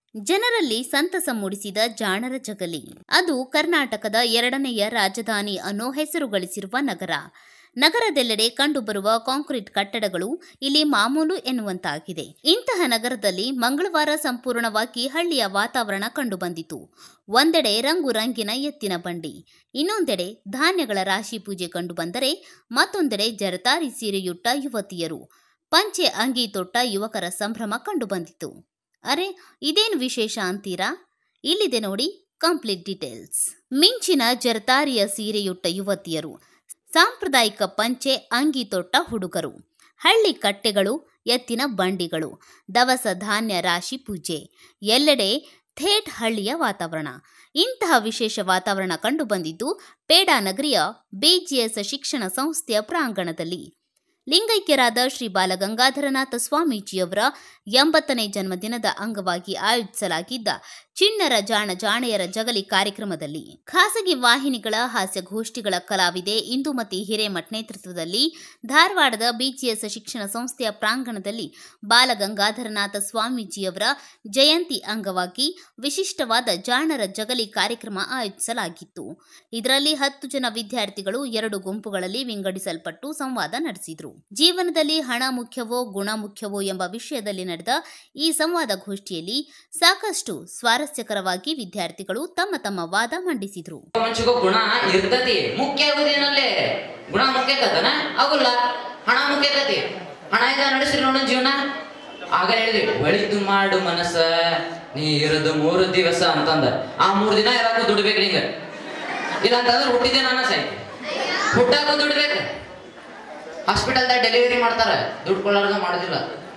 ಜನರಲ್ಲಿ ಸಂತಸ ಮೂಡಿಸಿದ ಜಾಣರ ಜಗಲಿ ಅದು ಕರ್ನಾಟಕದ ಎರಡನೆಯ ರಾಜಧಾನಿ ಅನ್ನೋ ಹೆಸರು ಗಳಿಸಿರುವ ನಗರ ನಗರದೆಲ್ಲೆಡೆ ಕಂಡುಬರುವ ಕಾಂಕ್ರೀಟ್ ಕಟ್ಟಡಗಳು ಇಲ್ಲಿ ಮಾಮೂಲು ಎನ್ನುವಂತಾಗಿದೆ ಇಂತಹ ನಗರದಲ್ಲಿ ಮಂಗಳವಾರ ಸಂಪೂರ್ಣವಾಗಿ ಹಳ್ಳಿಯ ವಾತಾವರಣ ಕಂಡುಬಂದಿತು ಒಂದೆಡೆ ರಂಗು ರಂಗಿನ ಎತ್ತಿನ ಬಂಡಿ ಇನ್ನೊಂದೆಡೆ ಧಾನ್ಯಗಳ ರಾಶಿ ಪೂಜೆ ಕಂಡುಬಂದರೆ ಮತ್ತೊಂದೆಡೆ ಜರತಾರಿ ಸೀರೆಯುಟ್ಟ ಯುವತಿಯರು ಪಂಚೆ ಅಂಗಿ ತೊಟ್ಟ ಯುವಕರ ಸಂಭ್ರಮ ಕಂಡುಬಂದಿತು ಅರೆ ಇದೇನು ವಿಶೇಷ ಅಂತೀರಾ ಇಲ್ಲಿದೆ ನೋಡಿ ಕಂಪ್ಲೀಟ್ ಡೀಟೇಲ್ಸ್ ಮಿಂಚಿನ ಜರತಾರಿಯ ಸೀರೆಯುಟ್ಟ ಯುವತಿಯರು ಸಾಂಪ್ರದಾಯಿಕ ಪಂಚೆ ಅಂಗಿ ತೊಟ್ಟ ಹುಡುಗರು ಹಳ್ಳಿ ಕಟ್ಟೆಗಳು ಎತ್ತಿನ ಬಂಡಿಗಳು ದವಸ ಧಾನ್ಯ ರಾಶಿ ಪೂಜೆ ಎಲ್ಲೆಡೆ ಥೇಟ್ ಹಳ್ಳಿಯ ವಾತಾವರಣ ಇಂತಹ ವಿಶೇಷ ವಾತಾವರಣ ಕಂಡುಬಂದಿದ್ದು ಪೇಡಾ ನಗರಿಯ ಬಿಜಿಎಸ್ ಶಿಕ್ಷಣ ಸಂಸ್ಥೆಯ ಪ್ರಾಂಗಣದಲ್ಲಿ ಲಿಂಗೈಕ್ಯರಾದ ಶ್ರೀ ಬಾಲಗಂಗಾಧರನಾಥ ಸ್ವಾಮೀಜಿಯವರ ಎಂಬತ್ತನೇ ಜನ್ಮದಿನದ ಅಂಗವಾಗಿ ಆಯೋಜಿಸಲಾಗಿದ್ದ ಚಿಣ್ಣರ ಜಾಣ ಜಾಣೆಯರ ಜಗಲಿ ಕಾರ್ಯಕ್ರಮದಲ್ಲಿ ಖಾಸಗಿ ವಾಹಿನಿಗಳ ಹಾಸ್ಯಗೋಷ್ಠಿಗಳ ಕಲಾವಿದೆ ಇಂದುಮತಿ ಹಿರೇಮಠ್ ನೇತೃತ್ವದಲ್ಲಿ ಧಾರವಾಡದ ಬಿಜಿಎಸ್ ಶಿಕ್ಷಣ ಸಂಸ್ಥೆಯ ಪ್ರಾಂಗಣದಲ್ಲಿ ಬಾಲಗಂಗಾಧರನಾಥ ಸ್ವಾಮೀಜಿಯವರ ಜಯಂತಿ ಅಂಗವಾಗಿ ವಿಶಿಷ್ಟವಾದ ಜಾಣರ ಜಗಲಿ ಕಾರ್ಯಕ್ರಮ ಆಯೋಜಿಸಲಾಗಿತ್ತು ಇದರಲ್ಲಿ ಹತ್ತು ಜನ ವಿದ್ಯಾರ್ಥಿಗಳು ಎರಡು ಗುಂಪುಗಳಲ್ಲಿ ವಿಂಗಡಿಸಲ್ಪಟ್ಟು ಸಂವಾದ ನಡೆಸಿದರು ಜೀವನದಲ್ಲಿ ಹಣ ಮುಖ್ಯವೋ ಗುಣ ಮುಖ್ಯವೋ ಎಂಬ ವಿಷಯದಲ್ಲಿ ನಡೆದ ಈ ಸಂವಾದ ಗೋಷ್ಠಿಯಲ್ಲಿ ಸಾಕಷ್ಟು ಸ್ವಾರಸ್ಯಕರವಾಗಿ ವಿದ್ಯಾರ್ಥಿಗಳು ತಮ್ಮ ತಮ್ಮ ವಾದ ಮಂಡಿಸಿದರು ಮನುಷ್ಯಗೂ ಗುಣ ಇರ್ತತಿ ಮುಖ್ಯ ಆಗುದೇನಲ್ಲಿ ಗುಣ ಮುಖ್ಯ ಆಕತನ ಆಗುಲ್ಲ ಹಣ ಮುಖ್ಯ ಆಕತಿ ಹಣ ಇದ ನಡೆಸ್ರಿ ನೋಡೋಣ ಜೀವನ ಆಗ ಹೇಳಿದ್ವಿ ಒಳಿತು ಮಾಡು ಮನಸ್ಸ ನೀ ಇರೋದು ಮೂರು ದಿವಸ ಅಂತಂದ ಆ ಮೂರು ದಿನ ಇರಾಕು ದುಡ್ಬೇಕು ನಿಂಗ ಇಲ್ಲ ಅಂತಂದ್ರೆ ಹುಟ್ಟಿದೆ ನನ್ನ ಸೈ ಹುಟ್ಟಾಕ ದುಡ್ಬೇಕು ಹಾಸ್ಪಿಟಲ್ದಾಗ ಡೆಲಿವರಿ ಮಾಡ್ತಾರ ದುಡ್ಡು ಕೊಳ್ಳಾರ್ದ ಮಾಡೋದಿಲ್ಲ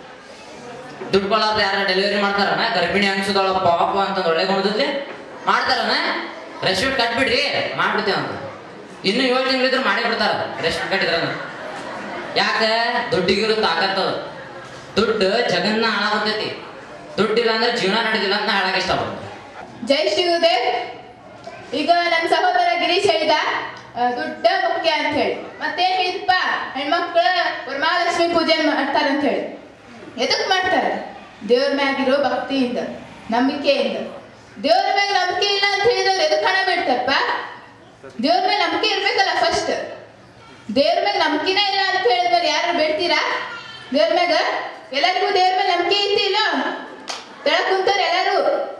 ದುಡ್ಡು ಕೊಳ್ಳಾರ್ದ ಯಾರ ಡೆಲಿವರಿ ಮಾಡ್ತಾರನ ಗರ್ಭಿಣಿ ಅನ್ಸದೊಳ ಪಾಪ ಅಂತ ಒಳ್ಳೆ ಗುಣದಲ್ಲಿ ಮಾಡ್ತಾರನ ರೆಸ್ಟೋರೆಂಟ್ ಕಟ್ಬಿಡ್ರಿ ಮಾಡ್ಬಿಡ್ತೇವೆ ಅಂತ ಇನ್ನು ಏಳು ತಿಂಗಳಿದ್ರು ಮಾಡೇ ಬಿಡ್ತಾರ ರೆಸ್ಟೋರೆಂಟ್ ಕಟ್ಟಿದ್ರ ಯಾಕ ದುಡ್ಡಿಗಿರೋ ತಾಕತ್ತದ ದುಡ್ಡು ಜಗನ್ನ ಹಾಳಾಗ್ತೈತಿ ದುಡ್ಡಿಲ್ಲ ಅಂದ್ರೆ ಜೀವನ ನಡೆದಿಲ್ಲ ಅಂತ ಹಾಳಾಗಿ ಇಷ್ಟಪಡ್ತೀನಿ ಜೈ ಶ್ರೀ ಗುರುದೇವ್ ಈಗ ನನ್ನ ಸಹೋದರ ಗಿರೀಶ್ ಹೇಳಿದ ಆ, ದುಡ್ಡ ಮುಖ್ಯ ಅಂತ ಹೇಳಿ ಮತ್ತೇನ್ ಹೇಳಿದಪ್ಪ ಹೆಣ್ಮಕ್ಳ ವರಮಹಾಲಕ್ಷ್ಮಿ ಪೂಜೆ ಮಾಡ್ತಾರ ಅಂತ ಹೇಳಿ ಎದಕ್ ಮಾಡ್ತಾರ ದೇವ್ರ ಮ್ಯಾಗಿರೋ ಭಕ್ತಿಯಿಂದ ನಂಬಿಕೆಯಿಂದ ದೇವ್ರ ಮ್ಯಾಗ ನಂಬಿಕೆ ಇಲ್ಲ ಅಂತ ಹೇಳಿದವ್ರು ಎದಕ್ ಹಣ ಬಿಡ್ತಾರಪ್ಪ ದೇವ್ರ ಮೇಲೆ ನಂಬಿಕೆ ಇರ್ಬೇಕಲ್ಲ ಫಸ್ಟ್ ದೇವ್ರ ಮೇಲೆ ನಂಬಿಕೆನೇ ಇಲ್ಲ ಅಂತ ಹೇಳಿದ್ಮೇಲೆ ಯಾರು ಬೇಡ್ತೀರಾ ದೇವ್ರ ಮ್ಯಾಗ ಎಲ್ಲರಿಗೂ ದೇವ್ರ ಮೇಲೆ ನಂಬಿಕೆ ಐತಿ ಇಲ್ಲ ತೆಳಗ್ ಕುಂತಾರ ಎಲ್ಲರೂ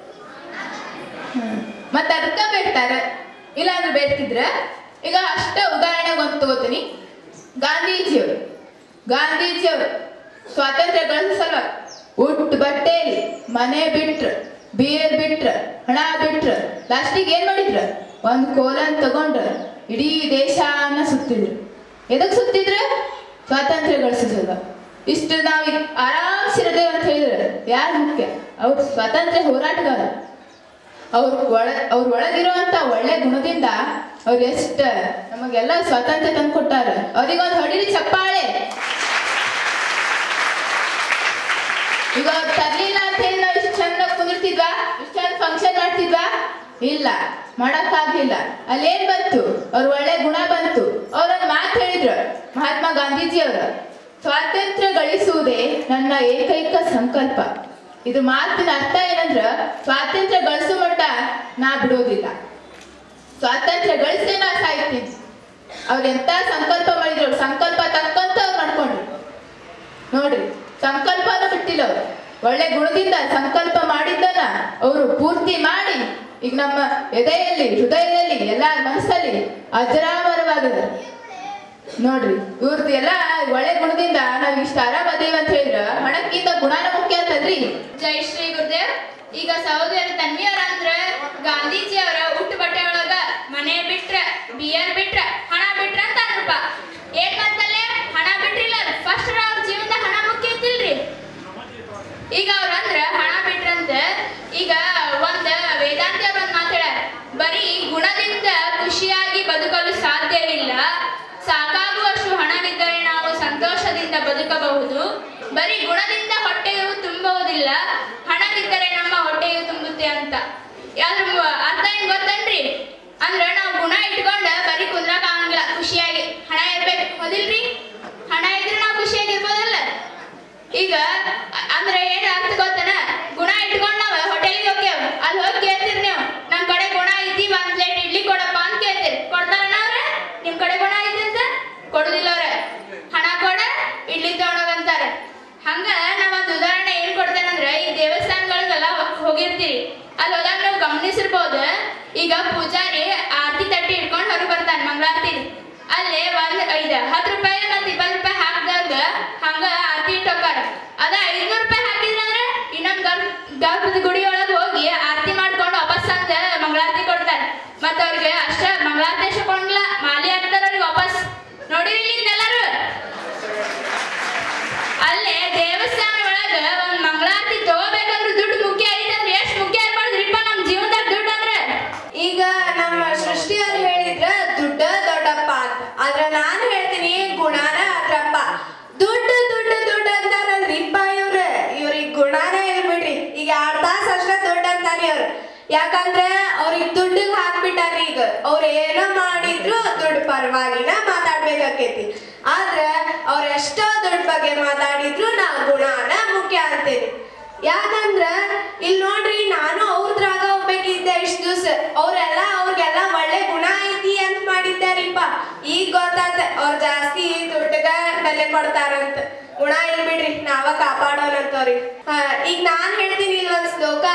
ಮತ್ತೆ ಅದಕ್ಕ ಬೇಡ್ತಾರ ಇಲ್ಲ ಅಂದ್ರೆ ಬೇಡ್ತಿದ್ರ ಈಗ ಅಷ್ಟ ಉದಾಹರಣೆಗೆ ಒಂದು ತಗೋತೀನಿ ಗಾಂಧೀಜಿಯವರು ಗಾಂಧೀಜಿಯವರು ಸ್ವಾತಂತ್ರ್ಯ ಗಳಿಸೋ ಸಲುವಾಗಿ ಉಟ್ಟು ಬಟ್ಟೆಯಲ್ಲಿ ಮನೆ ಬಿಟ್ರ ಬೀರ್ ಬಿಟ್ರ ಹಣ ಬಿಟ್ರ ಲಾಸ್ಟಿಗೆ ಏನ್ ಮಾಡಿದ್ರ ಒಂದು ಕೋಲನ್ ತಗೊಂಡ್ರ ಇಡೀ ದೇಶನ ಸುತ್ತಿದ್ರು ಎದಕ್ ಸುತ್ತಿದ್ರ ಸ್ವಾತಂತ್ರ್ಯ ಗಳಿಸಿದ ಇಷ್ಟು ನಾವು ಆರಾಮ್ಸಿರದೇವ್ ಅಂತ ಹೇಳಿದ್ರೆ ಯಾರು ಮುಖ್ಯ ಅವ್ರು ಸ್ವಾತಂತ್ರ್ಯ ಹೋರಾಟಗಾರ ಅವ್ರ ಒಳ ಅವ್ರ ಒಳಗಿರುವಂತ ಒಳ್ಳೆ ಗುಣದಿಂದ ಅವ್ರು ಎಷ್ಟ ನಮಗೆಲ್ಲ ಸ್ವಾತಂತ್ರ್ಯ ತಂದು ಕೊಟ್ಟಾರ ಅವ್ರಿಗೊಂದು ಹೊಡಿರಿ ಚಪ್ಪಾಳೆ ಈಗ ಅವ್ರು ತರ್ಲಿಲ್ಲ ಅಂತ ಹೇಳಿ ನಾವು ಇಷ್ಟು ಚಂದ ಕುಂದಿರ್ತಿದ್ವಾ ಇಷ್ಟು ಚಂದ ಫಂಕ್ಷನ್ ಮಾಡ್ತಿದ್ವಾ ಇಲ್ಲ ಮಾಡಕ್ಕಾಗ್ಲಿಲ್ಲ ಅಲ್ಲೇನ್ ಬಂತು ಅವ್ರ ಒಳ್ಳೆ ಗುಣ ಬಂತು ಅವ್ರೊಂದು ಮಾತು ಹೇಳಿದ್ರು ಮಹಾತ್ಮ ಗಾಂಧೀಜಿ ಅವರು ಸ್ವಾತಂತ್ರ್ಯ ಗಳಿಸುವುದೇ ನನ್ನ ಏಕೈಕ ಸಂಕಲ್ಪ ಇದು ಮಾತಿನ ಅರ್ಥ ಏನಂದ್ರ ಸ್ವಾತಂತ್ರ್ಯ ಗಳಿಸೋ ಮಟ್ಟ ನಾ ಬಿಡೋದಿಲ್ಲ ಸ್ವಾತಂತ್ರ್ಯ ಗಳಿಸೇ ನಾ ಸಾಯ್ತೀನಿ ಅವ್ರು ಎಂತ ಸಂಕಲ್ಪ ಮಾಡಿದ್ರು ಅವ್ರ ಸಂಕಲ್ಪ ತಕ್ಕಂತ ಅವ್ರು ಮಾಡ್ಕೊಂಡ್ರು ನೋಡ್ರಿ ಸಂಕಲ್ಪನೂ ಬಿಟ್ಟಿಲ್ಲ ಅವ್ರು ಒಳ್ಳೆ ಗುಣದಿಂದ ಸಂಕಲ್ಪ ಮಾಡಿದ್ದನ್ನ ಅವರು ಪೂರ್ತಿ ಮಾಡಿ ಈಗ ನಮ್ಮ ಎದೆಯಲ್ಲಿ ಹೃದಯದಲ್ಲಿ ಎಲ್ಲಾ ಮನಸ್ಸಲ್ಲಿ ಅಜರಾಮರವಾಗಿದೆ ನೋಡ್ರಿ ಇವ್ರದ್ದು ಎಲ್ಲ ಒಳ್ಳೆ ಗುಣದಿಂದ ನಾವ್ ಇಷ್ಟ ಆರಾಮದೇವ್ ಅಂತ ಹೇಳಿದ್ರ ಹಣಕ್ಕಿಂತ ಗುಣನ ಮುಖ್ಯ ಅಂತಲ್ರಿ ಜೈ ಶ್ರೀ ಗುರುದೇವ್ ಈಗ ಸಹೋದರ ತನ್ವಿಯರ ಅಂದ್ರ ಗಾಂಧೀಜಿ ಅವರ ಉಟ್ಟು ಬಟ್ಟೆ ಒಳಗ ಮನೆ ಬಿಟ್ರ ಬಿಯರ್ ಬಿಟ್ರ ಹಣ ಬಿಟ್ರ ಅಂತ ಅಂದ್ರಪ್ಪ ಏನ್ ಬಂತಲ್ಲೇ ಹಣ ಬಿಟ್ರಿಲ್ಲ ಫಸ್ಟ್ ಅವ್ರ ಜೀವನದ ಹಣ ಮುಖ್ಯ ಐತಿಲ್ರಿ ಈಗ ಅವ್ರ ಅಂದ್ರ ಹಣ ಬಿಟ್ರಂತ ಈಗ ಒಂದ ವೇದಾಂತ ಬಂದ್ ಮಾತಾಡ್ಯಾರ ಬರೀ ಗುಣದಿಂದ ಖುಷಿಯಾಗಿ ಬದುಕಲು ಸಾಧ್ಯವಿಲ್ಲ ಸಾಕಾಗುವಷ್ಟು ಹಣವಿದ್ದರೆ ನಾವು ಸಂತೋಷದಿಂದ ಬದುಕಬಹುದು ಬರೀ ಗುಣದಿಂದ ಹೊಟ್ಟೆಯು ತುಂಬುವುದಿಲ್ಲ ಹಣವಿದ್ದರೆ ನಮ್ಮ ಹೊಟ್ಟೆಯು ತುಂಬುತ್ತೆ ಅಂತ ಯಾವ್ದ್ರ ಮ- ಅರ್ಥ ಏನ್ ಗೊತ್ತೇನ್ರಿ ಅಂದ್ರ ನಾವು ಗುಣ ಇಟ್ಕೊಂಡ ಬರೀ ಕುಂದ್ರಕ್ ಆಗಂಗಿಲ್ಲ ಖುಷಿಯಾಗಿ ಹಣ ಇರ್ಬೇಕು ಹೌದಿಲ್ರಿ ಹಣ ಇದ್ರೆ ನಾವು ಖುಷಿಯಾಗಿರ್ಬೋದಲ್ಲ ಈಗ ಅ- ಅಂದ್ರೆ ಏನ್ ಅರ್ಥ ಗೊತ್ತನ ಗುಣ ಇಟ್ಕೊಂಡ್ ನಾವ್ ಹೋಟೆಲ್ಗೆ ಹೋಗಿರ್ತೀರಿ ಅಲ್ಲಿ ಹೋದಾಗ ನೀವು ಗಮನಿಸಿರ್ಬೋದು ಈಗ ಪೂಜಾರಿ ಆರತಿ ತಟ್ಟಿ ಇಟ್ಕೊಂಡು ಹೊರಗೆ ಬರ್ತಾನೆ ಮಂಗಳಾರತಿ ಅಲ್ಲಿ ಒಂದ್ ಐದು ಹತ್ತು ರೂಪಾಯಿ ಮತ್ತು ಇಪ್ಪತ್ತು ರೂಪಾಯಿ ಹಾಕಿದಾಗ ಹಂಗ ಆರತಿ ಇಟ್ಟೋಕಾರ ಅದ ಐದ್ನೂರು ರೂಪಾಯಿ ಹಾಕಿದ್ರಂದ್ರೆ ಇನ್ನೊಂದು ಗರ್ಭ ಗರ್ಭದ ಗುಡಿ ಒಳಗೆ ಹೋಗಿ ಆರತಿ ಮಾಡ್ಕೊಂಡು ವಾಪಸ್ ಅಂತ ಮಂಗಳಾರತಿ ಕೊಡ್ತಾರೆ ಮತ್ತು ಅವ್ರಿಗೆ ಅಷ್ಟ ಮಂಗಳಾರತಿ ಅಷ್ಟೇ ಕೊಡಂಗಿಲ್ಲ ಮಾಲಿ ಹಾಕ್ತಾರೆ ಅವ್ರಿಗೆ ವಾಪಸ್ ನೋಡಿರಿ ಎಲ್ಲರೂ ಅಲ್ಲೇ ದೇವಸ್ಥಾನ ಒಳಗ ಒಂದ್ ಮಂಗಳಾರತಿ ತಗೋಬೇಕಂದ್ರೆ ದುಡ್ಡು ಮುಖ್ಯ ಐತಂದ್ರೆ ಎಷ್ಟು ಮುಖ್ಯ ಇರ್ಬಾರ್ದ್ರಿಪ್ಪ ನಮ್ ಜೀವನದಾಗ ದುಡ್ಡು ಅಂದ್ರೆ ಈಗ ನಮ್ಮ ಸೃಷ್ಟಿಯವ್ರು ಹೇಳಿದ್ರ ದುಡ್ಡ ದೊಡ್ಡಪ್ಪ ಅಂತ ಆದ್ರೆ ನಾನು ಹೇಳ್ತೀನಿ ಗುಣಾನ ಅದ್ರಪ್ಪ ದುಡ್ಡು ದುಡ್ಡು ದುಡ್ಡು ಅಂತಾರಲ್ರಿಪ್ಪ ಇವ್ರ ಇವ್ರಿಗೆ ಗುಣಾನ ಇಲ್ಲ ಬಿಡ್ರಿ ಈಗ ಎರಡ್ ತಾಸ ಅಷ್ಟ ದುಡ್ಡು ಅಂತಾರಿ ಅವ್ರು ಯಾಕಂದ್ರೆ ಅವ್ರಿಗೆ ದುಡ್ಡಿಗೆ ಹಾಕ್ಬಿಟ್ಟಾರ ಈಗ ಅವ್ರು ಏನೋ ಮಾಡಿದ್ರು ದುಡ್ಡು ಪರವಾಗಿನ ಮಾತಾಡ್ಬೇಕಾಕೈತಿ ಆದ್ರೆ ಅವ್ರ ಎಷ್ಟೋ ದುಡ್ಡು ಬಗ್ಗೆ ಮಾತಾಡಿದ್ರು ನಾ ಗುಣಾನ ಮುಖ್ಯ ಅಂತೀನಿ ಯಾಕಂದ್ರ ಇಲ್ಲಿ ನೋಡ್ರಿ ನಾನು ಅವ್ರದ್ರಾಗ ಹೋಗ್ಬೇಕಿದ್ದೆ ಇಷ್ಟ ದಿವ್ಸ ಅವ್ರೆಲ್ಲ ಅವ್ರಿಗೆಲ್ಲ ಒಳ್ಳೆ ಗುಣ ಐತಿ ಅಂತ ಮಾಡಿದ್ದಾರಿಪ್ಪ ಈಗ ಗೊತ್ತಾತ ಅವ್ರ ಜಾಸ್ತಿ ದುಡ್ಡಗ ಬೆಲೆ ಕೊಡ್ತಾರಂತ ಗುಣ ಇಲ್ ಬಿಡ್ರಿ ನಾವ ಕಾಪಾಡೋಣಂತವ್ರಿ ಹಾ, ಈಗ ನಾನ್ ಹೇಳ್ತೀನಿ ಇಲ್ಲೊಂದ್ ಶ್ಲೋಕ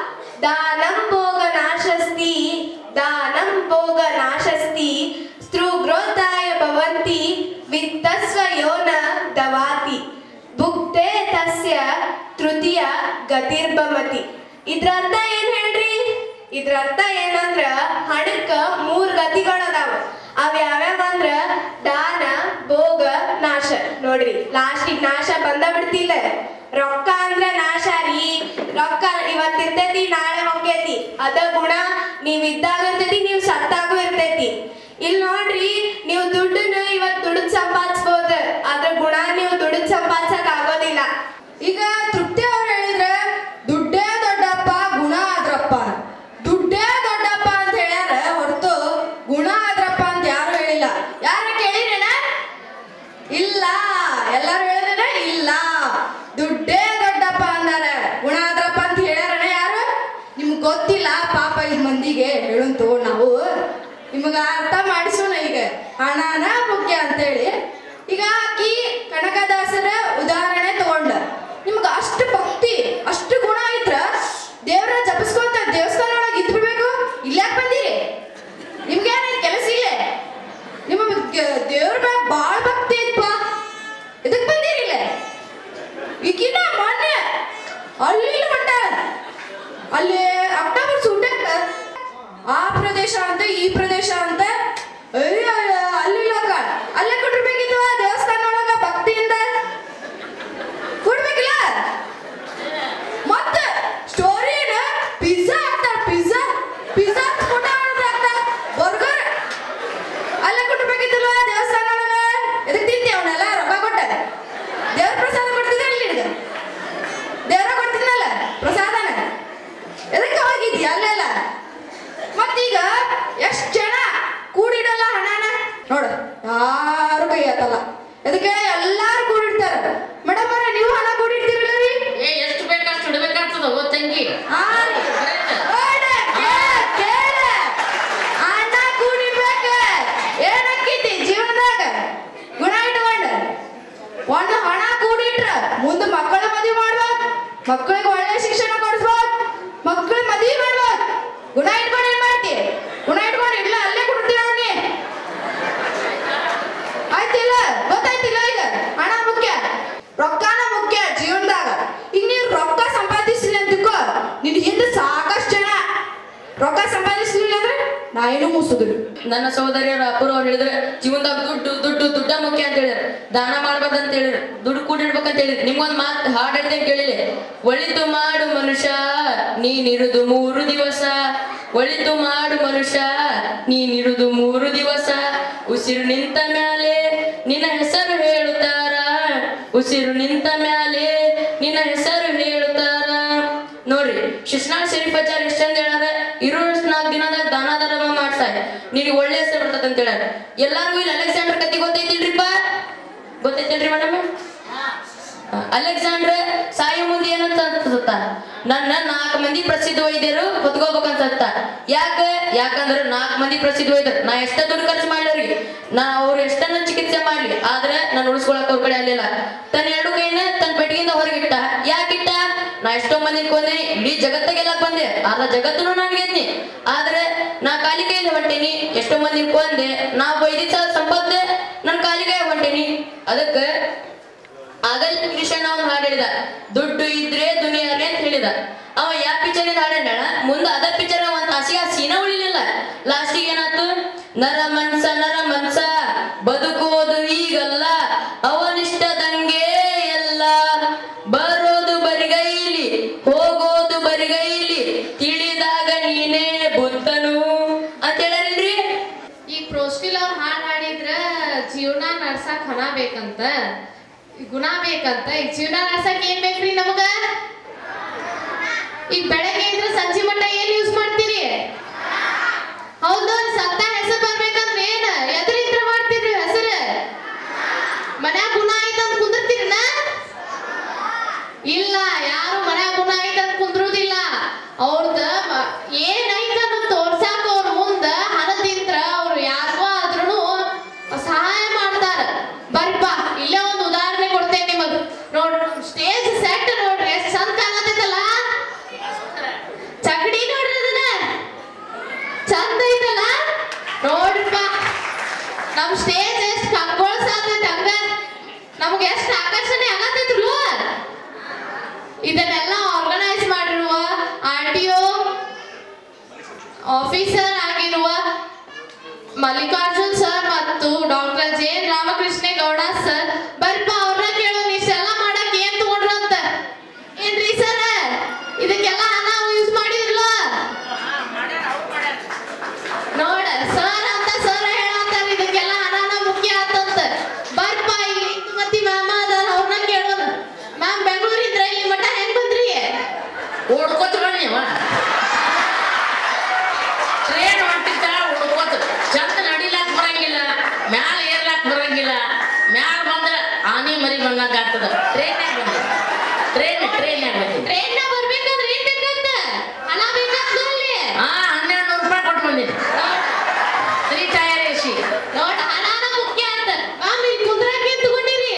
ದಾನಂ ಭೋಗ ನಾಶಸ್ತಿ ದಾನಂ ಭೋಗ ನಾಶಸ್ತಿ ಸ್ತ್ರುಗ್ರೋತಾಯ ಭವಂತಿ ವಿತ್ತಸ್ವ ಯೋನ ದವಾತಿ ಭುಕ್ತೆ ತಸ್ಯ ತೃತೀಯ ಗತಿರ್ಭಮತಿ ಇದ್ರ ಅರ್ಥ ಏನ್ ಹೇಳ್ರಿ ಇದ್ರ ಅರ್ಥ ಏನಂದ್ರ ಹಣಕ್ಕ ಮೂರ್ ಗತಿಗಳದಾವ ಅವ ಯಾವ್ಯಾವ ಅಂದ್ರ ದಾನ ಭೋಗ ನಾಶ ನೋಡ್ರಿ ಲಾಸ್ಟಿಗ್ ನಾಶ ಬಂದ ಬಿಡ್ತಿಲ್ಲ ರೊಕ್ಕ ಅಂದ್ರ ನಾಶ ರೀ ರೊಕ್ಕ ಇವತ್ ಇರ್ತೈತಿ ನಾಳೆ ಹೋಗ್ತೈತಿ ಅದ ಗುಣ ನೀವ್ ಇದ್ದಾಗ ಇರ್ತೈತಿ ನೀವ್ ಸತ್ತಾಗೂ ಇರ್ತೈತಿ ಇಲ್ಲಿ ನೋಡ್ರಿ ನೀವು ದುಡ್ಡನ್ನ ಇವತ್ ದುಡ್ಡು ಸಂಪಾದಿಸ್ಬೋದ ಆದ್ರ ಗುಣ ನೀವು ದುಡ್ಡು ಸಂಪಾದಿಸಕ್ ಆಗೋದಿಲ್ಲ ಈಗ ತೃಪ್ತಿ ಅವ್ರು ಹೇಳಿದ್ರೆ ದುಡ್ಡೇ ದೊಡ್ಡಪ್ಪ ಗುಣ ಆದ್ರಪ್ಪ ದುಡ್ಡೇ ದೊಡ್ಡಪ್ಪ ಅಂತ ಹೇಳ್ಯಾರ ಹೊರತು ಗುಣ ಆದ್ರಪ್ಪ ಅಂತ ಯಾರು ಹೇಳಿಲ್ಲ ಯಾರ ಕೇಳಿರೇನ ಇಲ್ಲ ಎಲ್ಲಾರು ಹೇಳಿದ್ರೆ ಇಲ್ಲ ದುಡ್ಡೇ ದೊಡ್ಡಪ್ಪ ಅಂದಾರ ಗುಣ ಆದ್ರಪ್ಪ ಅಂತ ಹೇಳ್ಯಾರಣ ಯಾರು ನಿಮ್ಗೆ ಗೊತ್ತಿಲ್ಲ ಪಾಪ ಐದು ಮಂದಿಗೆ ಹೇಳುಂತು ನಾವು ನಿಮಗ ಅರ್ಥ ಮಾಡಿಸೋಣ ಈಗ ಹಣನ ಮುಖ್ಯ ಅಂತೇಳಿ ಈಗ ಆಕಿ ಕನಕದಾಸರ ಉದಾಹರಣೆ ತಗೊಂಡ ನಿಮ್ಗೆ ಅಷ್ಟು ಭಕ್ತಿ ಅಷ್ಟು ಗುಣ ಇದ್ರ ದೇವ್ರ ಜಪಿಸ್ಕೊಂತ ದೇವಸ್ಥಾನ ಒಳಗೆ ಇದ್ದು ಬಿಡ್ಬೇಕು ಇಲ್ಲಾಕ್ ಬಂದಿರಿ ನಿಮ್ಗೆ ಏನೈತೆ ಕೆಲಸ ಇಲ್ಲೇ ನಿಮ್ಮ ದೇವ್ರ ಮ್ಯಾಗ ಭಾಳ ಭಕ್ತಿ ಐತಪ್ಪ ಇದಕ್ ಬಂದಿರಿ ಇಲ್ಲೇ ಈಗಿನ ಮೊನ್ನೆ ಅಲ್ಲಿ ಹೊಂಟ ಅಲ್ಲಿ ಅಕ್ಟೋಬರ್ ಸೂಟಕ್ ಆ ಪ್ರದೇಶ ಅಂತ ಈ ಪ್ರದೇಶ ಅಂತ ಅಯ್ಯೋ ಅಲ್ಲಿ ಇಲ್ಲಕ್ಕ ಅಲ್ಲೇ ಕೊಟ್ಟಿರ್ಬೇಕಿತ್ತು ಆ ದೇವಸ್ಥಾನ ಒಳಗ ಭಕ್ತಿಯಿಂದ ಕೊಡ್ಬೇಕಿಲ್ಲ ಮತ್ತೆ ಸ್ಟೋರಿ ಏನ ಪಿಜ್ಜಾ ಹಾಕ್ತಾರ ಪಿಜ್ಜಾ ಪಿಜ್ಜಾ ಊಟ ಹಾಕ್ತಾರ ಬರ್ಗರ್ ಅಲ್ಲೇ ಕೊಟ್ಟಿರ್ಬೇಕಿತ್ತಲ್ಲ ದೇವಸ್ಥಾನ ಒಳಗ ಎದಕ್ ತಿಂತಿ ಅವನ್ನೆಲ್ಲ ರೊಕ್ಕ ಕೊಟ್ಟ ದೇವ್ರ ಪ್ರಸಾದ ಕೊಡ್ತಿದ್ದೆ ಇಲ್ಲಿ ನಿನಗೆ ದೇವ್ರ ಕೊಡ್ತಿದ್ನಲ್ಲ ಪ್ರಸಾದನ ಎದಕ್ಕೆ ಹೋಗಿದ್ಯ ಅಲ್ಲೆಲ್ಲ ಮತ್ತೀಗ ಎಷ್ಟ್ ಜನ ಕೂಡಿಡಲ್ಲ ಹಣನ ನೋಡ ಯಾರು ಕೈ ಎತ್ತಲ್ಲ ಅದಕ್ಕೆ ಎಲ್ಲಾರು ಕೂಡಿಡ್ತಾರ ಮೇಡಮ್ ಅವ್ರೆ ನೀವು ಹಣ ಕೂಡಿಡ್ತೀರಲ್ಲ ರೀ ಏ ಎಷ್ಟು ಬೇಕಷ್ಟು ಇಡ್ಬೇಕಾಗ್ತದ ಓ ತಂಗಿ ಆ, ಓಡ, ಕೇಳ, ಕೇಳ. ಹಣ ಕೂಡಿಡ್ಬೇಕ ಏನಕ್ಕೈತಿ ಜೀವನದಾಗ ಗುಣ ಇಟ್ಕೊಂಡ ಒಂದು ಹಣ ಕೂಡಿಟ್ರ ಮುಂದೆ ಮಕ್ಕಳ ಮದುವೆ ಮಾಡ್ಬೇಕು ಮಕ್ಕಳಿಗೆ ಒಳ್ಳೆ ಶಿಕ್ಷಣ ಕೊಡಿಸ್ಬೇಕು ಮಕ್ಕಳ ಮದುವೆ ಮಾಡ್ಬೇಕು ಗುಣ ಇಟ್ಕೊಂಡು ಏನ್ ಮಾಡ್ತಿ ಗುಣ ಇಟ್ಕೊಂಡು ಇಲ್ಲ ಅಲ್ಲೇ ಕೊಡ್ತೀವಿ ಅವನಿಗೆ ಆಯ್ತಿಲ್ಲ ಗೊತ್ತಾಯ್ತಿಲ್ಲ ಈಗ ಹಣ ಮುಖ್ಯ ರೊಕ್ಕನ ಮುಖ್ಯ ಜೀವನದಾಗ ಈಗ ನೀವ್ ರೊಕ್ಕ ಸಂಪಾದಿಸ್ಲಿ ಅಂತಿಕೋ ನಿನ್ ಹಿಂದೆ ಸಾಕಷ್ಟು ಜನ ರೊಕ್ಕ ಸಂಪಾದಿಸ್ಲಿಲ್ಲ ಅಂದ್ರೆ ನಾ ಏನು ಮುಸುದ್ರು ನನ್ನ ಸಹೋದರಿಯರ ಅಪ್ಪರು ಅವ್ರು ಹೇಳಿದ್ರೆ ಜೀವನದಾಗ ದುಡ್ಡು ದುಡ್ಡು ದುಡ್ಡ ಮುಖ್ಯ ಅಂತ ಹೇಳಿದ್ರು ದಾನ ಮಾಡ್ಬೇಕಂತ ಹೇಳಿದ್ರು ದುಡ್ಡು ಕೂಡಿಡ್ಬೇಕಂತ ಹೇಳಿದ್ರು ನಿಮ್ಗೊಂದು ಮಾತು ಹಾಡು ಹೇಳ್ದೆ ಕೇಳಿಲ್ಲ ಒಳಿತು ಮಾಡು ಮನುಷ್ಯ ನೀನಿರುದು ಮೂರು ದಿವಸ ಒಳಿತು ಮಾಡು ಮನುಷ್ಯ ನೀನಿರುದು ಮೂರು ದಿವಸ ಉಸಿರು ನಿಂತ ಮ್ಯಾಲೆ ನಿನ್ನ ಹೆಸರು ಹೇಳುತ್ತಾರ ಉಸಿರು ನಿಂತ ಮ್ಯಾಲೆ ನಿನ್ನ ಹೆಸರು ಹೇಳುತ್ತಾರ ನೋಡ್ರಿ ಶಿಸ್ನಾಳ್ ಶರೀಫಾಚಾರ್ಯ ಎಷ್ಟಂದ ಹೇಳ್ಯಾರ ಇರೋ ನಾಲ್ಕು ದಿನದಾಗ ದಾನ ಧರ್ಮ ಮಾಡ್ತಾರ ನಿನಗೆ ಒಳ್ಳೆ ಹೆಸರು ಬರ್ತದ ಅಂತ ಹೇಳ್ಯಾರ ಎಲ್ಲಾರ್ಗು ಇಲ್ಲಿ ಅಲೆಕ್ಸಾಂಡರ್ ಕತಿ ಗೊತ್ತೈತಿಲ್ರಿಪ್ಪ ಗೊತ್ತೈತಿಲ್ರಿ ಮೇಡಮ್ ಅಲೆಕ್ಸಾಂಡ್ರ ಸಾಯೋ ಮುಂದೆ ಏನಂತ ಅನ್ಸುತ್ತ ನನ್ನ ನಾಲ್ಕು ಮಂದಿ ಪ್ರಸಿದ್ಧ ವೈದ್ಯರು ಹೊತ್ಕೋಬೇಕಂತ ಯಾಕ ಯಾಕಂದ್ರೆ ನಾಲ್ಕು ಮಂದಿ ಪ್ರಸಿದ್ಧ ವೈದ್ಯರು ನಾ ಎಷ್ಟ ದುಡ್ಡು ಖರ್ಚು ಮಾಡ್ಲವ್ರಿಗೆ ನಾ ಅವ್ರು ಎಷ್ಟನ್ನ ಚಿಕಿತ್ಸೆ ಮಾಡ್ಲಿ ಆದ್ರೆ ನಾನು ಉಳಿಸ್ಕೊಳಕ್ ಅವ್ರ ಕಡೆ ಅಲ್ಲಿಲ್ಲ ತನ್ನ ಎರಡು ಕೈನ ತನ್ನ ಪೆಟ್ಟಿಗೆಯಿಂದ ಹೊರಗಿಟ್ಟ ಯಾಕಿಟ್ಟ ನಾ ಎಷ್ಟೋ ಮಂದಿ ಕೊಂದೆ ಇಡೀ ಜಗತ್ತಿಗೆಲ್ಲ ಬಂದೆ ಅರ್ಧ ಜಗತ್ತೂ ನಾನು ಗೆದ್ನಿ ಆದ್ರೆ ನಾ ಖಾಲಿ ಕೈಯಲ್ಲಿ ಹೊಂಟೇನಿ ಎಷ್ಟೋ ಮಂದಿ ಕೊಂದೆ ನಾ ವೈದ್ಯ ಸಂಪತ್ತ ನನ್ ಖಾಲಿ ಕೈ ಹೊಂಟೇನಿ ಅದಕ್ಕೆ ಆಗಲ್ ಕೃಷ್ಣ ಅವ್ನು ಹಾಡು ಹೇಳಿದ ದುಡ್ಡು ಇದ್ರೆ ದುನಿಯಾರೆ ಅಂತ ಹೇಳಿದ ಅವ ಯಾವ ಪಿಕ್ಚರ್ ಇಂದ ಹಾಡು ಹೇಳ ಮುಂದ ಅದ ಪಿಕ್ಚರ್ ಒಂದ್ ತಾಸಿಗೆ ಆ ಸೀನ ಉಳಿಲಿಲ್ಲ ಲಾಸ್ಟಿಗೆ ಏನಾಯ್ತು ನರ ಮನ್ಸ ನರ ಮನ್ಸ ಬದುಕೋದು ಈಗಲ್ಲ ಅವನಿಷ್ಟದಂಗೆ ಎಲ್ಲ ಬರೋದು ಬರಿಗೈಲಿ ಹೋಗೋದು ಬರಿಗೈಲಿ ತಿಳಿದಾಗ ನೀನೇ ಬುದ್ಧನು ಅಂತ ಹೇಳಾರಿಲ್ರಿ ಈ ಪ್ರೋಸ್ಟಿಲ್ ಅವ್ರ ಹಾಡ್ ಹಾಡಿದ್ರ ಜೀವನ ನಡ್ಸಕ್ ಹಣ ಬೇಕಂತ ಗುಣ ಬೇಕಂತ ಈಗ ಜೀವನ ನಡ್ಸಕ್ ಏನ್ ಬೇಕ್ರಿ ನಮಗ ಈಗ ಬೆಳಗ್ಗೆ ಇದ್ರೆ ಸಂಜೆ ಮಟ್ಟ ಏನ್ ಯೂಸ್ ಮಾಡ್ತೀರಿ ಹೌದು ಸತ್ತ ಹೆಸರು ಬರ್ಬೇಕಂದ್ರೆ ಏನ್ ಎದ್ರಿದ್ರ ಮಾಡ್ತಿದ್ರಿ ಹೆಸರು ಮನ್ಯಾಗ ಗುಣ ಐತಂತ ಕುಂದಿರ್ತೀರಿನ ಇಲ್ಲ ಯಾರು ಮನ್ಯಾಗ ಗುಣ ಐತಂತ ಕುಂದ್ರುದಿಲ್ಲ ಅವ್ರದ್ದು ಏನೈತ ಅನ್ನೋದ್ ತೋರ್ಸಾಕ ಅವ್ರ ಮುಂದ ಹಣದಿಂತ್ರ ಅವ್ರು ಯಾರಿಗೋ ಆದ್ರೂ ಸಹಾಯ ಮಾಡ್ತಾರ ಬರ್ಪ ಇಲ್ಲೇ ಒಂದು ಉದಾಹರಣೆ ಕೊಡ್ತೇನೆ ನಿಮಗ್ ನೋಡ್ ಸ್ಟೇಜ್ ಸೆಟ್ ನೋಡ್ರಿ ಎಷ್ಟ್ ಚಂದ ಕಾಣತೈತಲ್ಲ ಚಕಡಿ ನೋಡ್ರಿ ಅದನ್ನ ಚಂದ ಐತಲ್ಲ ನೋಡ್ರಿಪ್ಪ ನಮ್ ಸ್ಟೇಜ್ ಎಷ್ಟ್ ಕಂಗೊಳ್ಸಾತೈತಿ ಹಂಗ ನಮ್ಗೆ ಎಷ್ಟ್ ಆಕರ್ಷಣೆ ಆಗತೈತ್ರಲ್ಲ ಇದನ್ನೆಲ್ಲ ಆರ್ಗನೈಸ್ ಮಾಡಿರುವ ಆರ್ ಟಿ ಒ ಆಫೀಸರ್ ಆಗಿರುವ ಮಲ್ಲಿಕಾರ್ಜುನ್ ಸರ್ ಮತ್ತು doctor J Ramakrishna Gowda sir ಬರ್ಪ ಅವ್ರನ್ನ ಕೇಳೋ ಇಷ್ಟೆಲ್ಲ ಮಾಡಕ್ ಏನ್ ತಗೊಂಡ್ರು ಅಂತ ಏನ್ರಿ ಸರ್ ಇದಕ್ಕೆಲ್ಲ ಹಣ ಯೂಸ್ ಮಾಡಿದ್ರಲ್ಲ ನೋಡ ಸರ್ ಅಂತ ಸರ್ ಹೇಳತ್ತಾರ ಇದಕ್ಕೆಲ್ಲ ಹಣನ ಮುಖ್ಯ ಆತಂತ ಬರ್ಪ ಇಲ್ಲಿ ಮತ್ತಿ ಮ್ಯಾಮ ಅದಾರ ಅವ್ರನ್ನ ಕೇಳೋಣ ಮ್ಯಾಮ್ ಬೆಂಗಳೂರಿದ್ರ ಈ ಮಠ ಹೆಂಗ್ ಬಂದ್ರಿ ಓಡ್ಕೋತ ಬನ್ನಿವ ಟ್ರೈನ್ ಹೊಂಟಿದ್ದ ಓಡ್ಕೋತ ಚಂದ ನಡಿಲಾಕ್ ಬರಂಗಿಲ್ಲ ಮ್ಯಾಲ ಏರ್ಲಾಕ್ ಬರಂಗಿಲ್ಲ ಮ್ಯಾಲ ಬಂದ್ರ ಆನಿ ಮರಿ ಬಂದಂಗ ಆಗ್ತದ ಟ್ರೈನ್ಯಾಗ ಬಂದ ಟ್ರೈನ್ ಟ್ರೈನ್ಯಾಗ ಬಂದಿದ್ದೆ ಟ್ರೈನ್ ನ ಬರ್ಬೇಕಾದ್ರೆ ಏನ್ ಬೇಕಂತ ಹಣ ಬೇಕಾಗ್ತದ ಅಲ್ಲಿ ಹಾ ಹನ್ನೆರಡು ನೂರು ರೂಪಾಯಿ ಕೊಟ್ಟು ಬಂದಿದ್ದೆ ತ್ರೀ ಟೈರ್ ಎಸಿ ನೋಡ ಹಣನ ಮುಖ್ಯ ಅಂತ ಮ್ಯಾಮ್ ಇಲ್ಲಿ ಕುಂದ್ರಾಕ ಏನ್ ತಗೊಂಡಿರಿ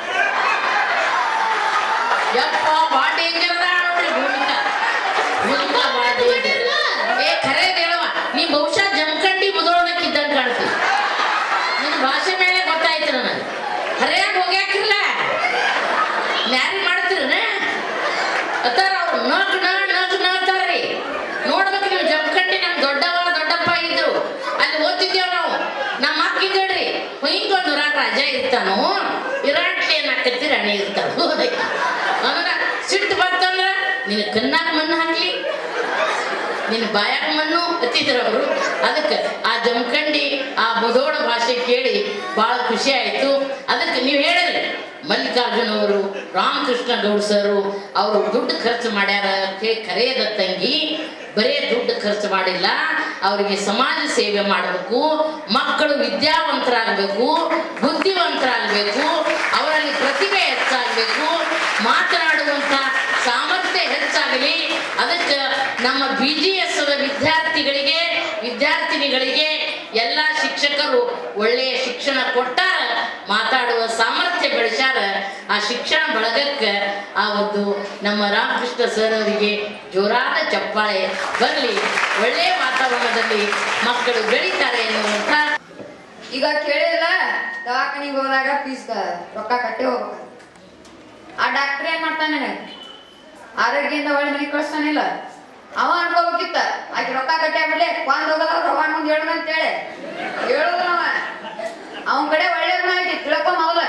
ಯಪ್ಪ ಬಾ ಡೇಂಜರ್ ನೋಡ್ರಿ ಭೂಮಿಕ ಭೂಮಿಕ ಬಾ ಡೇಂಜರ್ ಏ ಖರೆ ಹೇಳವ ನೀ ಬಹುಶಃ ಜಮಖಂಡಿ ಮುದೋಳದಕ್ಕಿದ್ದಂಗೆ ಕಾಣ್ತಿ ನಿನ್ನ ಭಾಷೆ ಮೇಲೆ ಗೊತ್ತಾಯ್ತು ನನಗೆ ಹರಿಯಾಗಿ ಹೋಗ್ಯಾಕಿಲ್ಲ ನ್ಯಾರಿ ಮಾಡ್ತೀರನ ಅತ್ತಾರ ಅವ್ರು ನಗ್ ನಗ್ ನಗ್ ನಗ್ತಾರ್ರಿ ನೋಡ್ಬೇಕು ನೀವು ಜಮಖಂಡಿ ನಮ್ಮ ದೊಡ್ಡವ ದೊಡ್ಡಪ್ಪ ಇದ್ರು ಅಲ್ಲಿ ಓದ್ತಿದ್ದೇವ್ ನಾವು ನಮ್ಮ ಅಕ್ಕ ಇದ್ದೇಳ್ರಿ ಹಿಂಗ ಒಂದು ಊರಾಗ ರಾಜ ಇರ್ತಾನು ಇರಾಟ್ಲಿ ಏನಾಕತ್ತಿ ರಾಣಿ ಇರ್ತಾಳು ನನಗ ಸಿಟ್ಟು ಬಂತಂದ್ರ ನಿನ್ನ ಕಣ್ಣಾಗ ಮಣ್ಣು ಹಾಕ್ಲಿ ನಿನ್ನ ಬಾಯಾಗ ಮಣ್ಣು ಹತ್ತಿದ್ರು ಅವರು ಅದಕ್ಕೆ ಆ ಜಮಖಂಡಿ ಆ ಮುದೋಳ ಭಾಷೆ ಕೇಳಿ ಬಹಳ ಖುಷಿ ಆಯ್ತು ಅದಕ್ಕೆ ನೀವು ಹೇಳಿದ್ರಿ ಮಲ್ಲಿಕಾರ್ಜುನ್ ಅವರು ರಾಮಕೃಷ್ಣ ಗೌಡ್ ಸರು ಅವರು ದುಡ್ಡು ಖರ್ಚು ಮಾಡ್ಯಾರ ಕೇ- ಕರೆಯದ ತಂಗಿ ಬರೇ ದುಡ್ಡು ಖರ್ಚು ಮಾಡಿಲ್ಲ ಅವರಿಗೆ ಸಮಾಜ ಸೇವೆ ಮಾಡಬೇಕು ಮಕ್ಕಳು ವಿದ್ಯಾವಂತರಾಗಬೇಕು ಬುದ್ಧಿವಂತರಾಗಬೇಕು ಅವರಲ್ಲಿ ಪ್ರತಿಭೆ ಹೆಚ್ಚಾಗಬೇಕು ಮಾತನಾಡುವಂಥ ಸಾಮರ್ಥ್ಯ ಹೆಚ್ಚಾಗಲಿ ಅದಕ್ಕೆ ನಮ್ಮ ಬಿ ಜಿ ಎಸ್ ವಿದ್ಯಾರ್ಥಿಗಳಿಗೆ ವಿದ್ಯಾರ್ಥಿನಿಗಳಿಗೆ ಎಲ್ಲ ಶಿಕ್ಷಕರು ಒಳ್ಳೆಯ ಶಿಕ್ಷಣ ಕೊಟ್ಟಾರ ಮಾತಾಡುವ ಸಾಮರ್ಥ್ಯ ಬೆಳೆಸ್ಯಾರ ಆ ಶಿಕ್ಷಣ ಬಳಗಕ್ಕೆ ಆ ಒಂದು ನಮ್ಮ ರಾಮಕೃಷ್ಣ ಸರ್ ಅವರಿಗೆ ಜೋರಾದ ಚಪ್ಪಾಳೆ ಬರಲಿ ಒಳ್ಳೆಯ ವಾತಾವರಣದಲ್ಲಿ ಮಕ್ಕಳು ಬೆಳೀತಾರೆ ಎನ್ನುವಂಥ ಈಗ ಕೇಳಿಲ್ಲ ದವಾಖಾನಿಗೆ ಹೋದಾಗ ಫೀಸ್ ರೊಕ್ಕ ಕಟ್ಟಿ ಹೋಗ್ಬೇಕು ಆ ಡಾಕ್ಟರ್ ಏನ್ ಮಾಡ್ತಾನೆ ಆರೋಗ್ಯದಿಂದ ಒಳ್ಳೆ ಮನೆಗೆ ಕಳಿಸ್ತಾನಿಲ್ಲ ಅವ ಅನ್ಕೋಬೇಕಿತ್ತ ಆಕೆ ರೊಕ್ಕ ಕಟ್ಟೆ ಬಿಡ್ಲೆ ಒಂದ್ ಹೋಗಲ್ಲ ರೊಕ್ಕ ಮುಂದೆ ಹೇಳೋಣ ಅಂತೇಳಿ ಹೇಳುದು ಅವ ಅವನ ಕಡೆ ಒಳ್ಳೆ ಗುಣ ಐತಿ ತಿಳ್ಕೊ ಮೊದಲ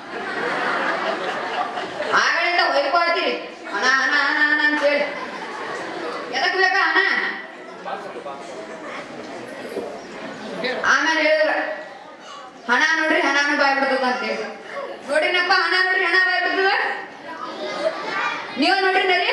ಆಗಳಿಂದ ಹೊಯ್ಕೊಳ್ತೀರಿ ಹಣ ಹಣ ಹಣ ಹಣ ಅಂತೇಳಿ ಎದಕ್ ಬೇಕಾ ಹಣ ಆಮೇಲೆ ಹೇಳಿದ್ರ ಹಣ ನೋಡ್ರಿ ಹಣನು ಬಾಯ್ ಬಿಡ್ತದ ಅಂತ ಹೇಳಿ ನೋಡ್ರಿನಪ್ಪ ಹಣ ನೋಡ್ರಿ ಹಣ ಬಾಯ್ ಬಿಡ್ತದ ನೀವು ನೋಡ್ರಿ ನರಿ